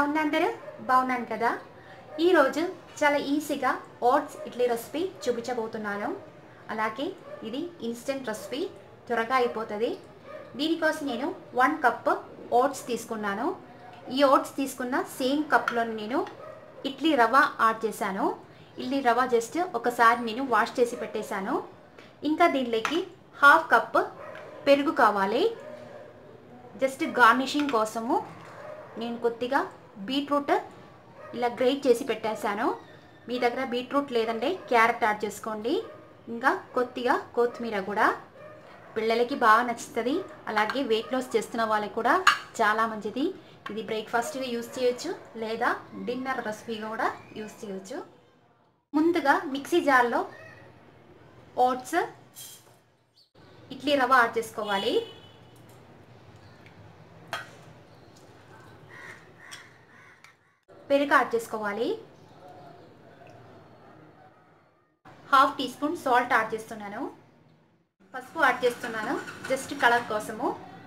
ఉన్నా అందరూ బాగున్నాను కదా ఈరోజు చాలా ఈజీగా ఓట్స్ ఇడ్లీ రెసిపీ చూపించబోతున్నాను అలాగే ఇది ఇన్స్టెంట్ రెసిపీ త్వరగా అయిపోతుంది దీనికోసం నేను వన్ కప్ ఓట్స్ తీసుకున్నాను ఈ ఓట్స్ తీసుకున్న సేమ్ కప్లో నేను ఇడ్లీ రవ్వ యాడ్ చేశాను ఇడ్లీ రవ్వ జస్ట్ ఒకసారి నేను వాష్ చేసి పెట్టేశాను ఇంకా దీనిలోకి హాఫ్ కప్ పెరుగు కావాలి జస్ట్ గార్నిషింగ్ కోసము నేను కొద్దిగా బీట్రూట్ ఇలా గ్రేట్ చేసి పెట్టేశాను మీ దగ్గర బీట్రూట్ లేదంటే క్యారెట్ యాడ్ చేసుకోండి ఇంకా కొద్దిగా కొత్తిమీర కూడా పిల్లలకి బాగా నచ్చుతుంది అలాగే వెయిట్ లాస్ చేస్తున్న వాళ్ళకి కూడా చాలా మంచిది ఇది బ్రేక్ఫాస్ట్గా యూస్ చేయొచ్చు లేదా డిన్నర్ రెసిపీగా కూడా యూస్ చేయొచ్చు ముందుగా మిక్సీ జార్లో ఓట్స్ ఇడ్లీ రవ్వ యాడ్ చేసుకోవాలి పెరుగు యాడ్ చేసుకోవాలి half teaspoon salt add చేస్తున్నాను పసుపు యాడ్ చేస్తున్నాను జస్ట్ కలర్ కోసము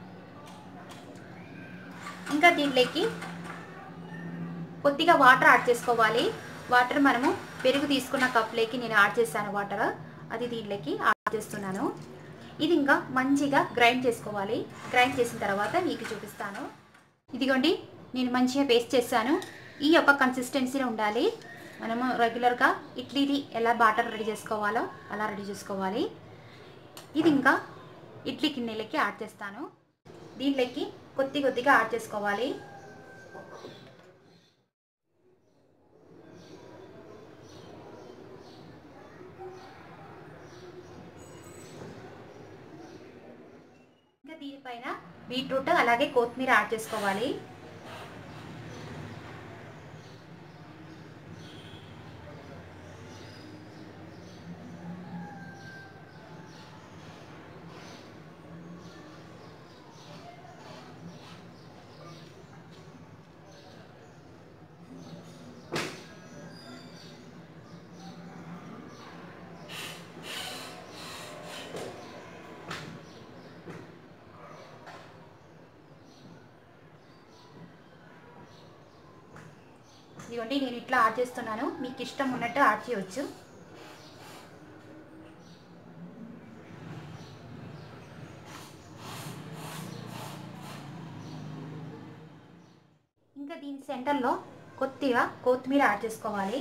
ఇంకా దీంట్లోకి కొద్దిగా వాటర్ యాడ్ చేసుకోవాలి వాటర్ మనము పెరుగు తీసుకున్న కప్లోకి నేను యాడ్ చేశాను వాటర్ అది దీంట్లోకి యాడ్ చేస్తున్నాను ఇది ఇంకా మంచిగా గ్రైండ్ చేసుకోవాలి గ్రైండ్ చేసిన తర్వాత మీకు చూపిస్తాను ఇదిగోండి నేను మంచిగా పేస్ట్ చేశాను ఈ యొక్క కన్సిస్టెన్సీలో ఉండాలి మనము రెగ్యులర్గా ఇడ్లీది ఎలా బాటర్ రెడీ చేసుకోవాలో అలా రెడీ చేసుకోవాలి ఇది ఇంకా ఇడ్లీ గిన్నెలకి యాడ్ చేస్తాను దీంట్లోకి కొద్ది కొద్దిగా యాడ్ చేసుకోవాలి ఇంకా దీనిపైన బీట్రూట్ అలాగే కొత్తిమీర యాడ్ చేసుకోవాలి ఇదిగోండి నేను ఇట్లా యాడ్ చేస్తున్నాను మీకు ఇష్టం ఉన్నట్టు యాడ్ చేయవచ్చు ఇంకా దీని సెంటర్లో కొద్దిగా కొత్తిమీర యాడ్ చేసుకోవాలి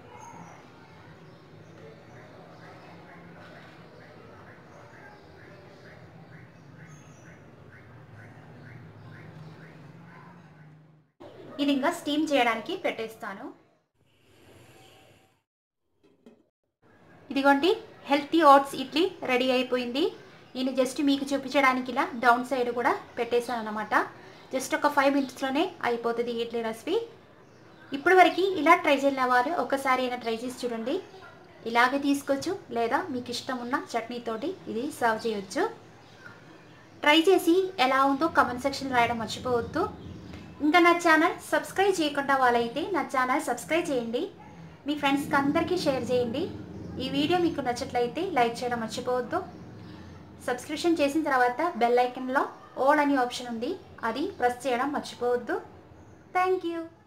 ఇది ఇంకా స్టీమ్ చేయడానికి పెట్టేస్తాను ఇదిగోండి హెల్తీ ఓట్స్ ఇడ్లీ రెడీ అయిపోయింది నేను జస్ట్ మీకు చూపించడానికి ఇలా డౌన్ సైడ్ కూడా పెట్టేశాను అనమాట జస్ట్ ఒక ఫైవ్ మినిట్స్లోనే అయిపోతుంది ఇడ్లీ రెసిపీ ఇప్పుడు వరకు ఇలా ట్రై చేయని వారు ఒకసారి అయినా ట్రై చేసి చూడండి ఇలాగే తీసుకోవచ్చు లేదా మీకు ఇష్టం ఉన్న చట్నీతోటి ఇది సర్వ్ చేయొచ్చు ట్రై చేసి ఎలా ఉందో కమెంట్ సెక్షన్ రాయడం మర్చిపోవద్దు ఇంకా నా ఛానల్ సబ్స్క్రైబ్ చేయకుండా వాళ్ళైతే నా ఛానల్ సబ్స్క్రైబ్ చేయండి మీ ఫ్రెండ్స్కి అందరికీ షేర్ చేయండి ఈ వీడియో మీకు నచ్చట్లయితే లైక్ చేయడం మర్చిపోవద్దు సబ్స్క్రిప్షన్ చేసిన తర్వాత బెల్ ఐకన్లో ఓల్ అనే ఆప్షన్ ఉంది అది ప్రెస్ చేయడం మర్చిపోవద్దు థ్యాంక్ యూ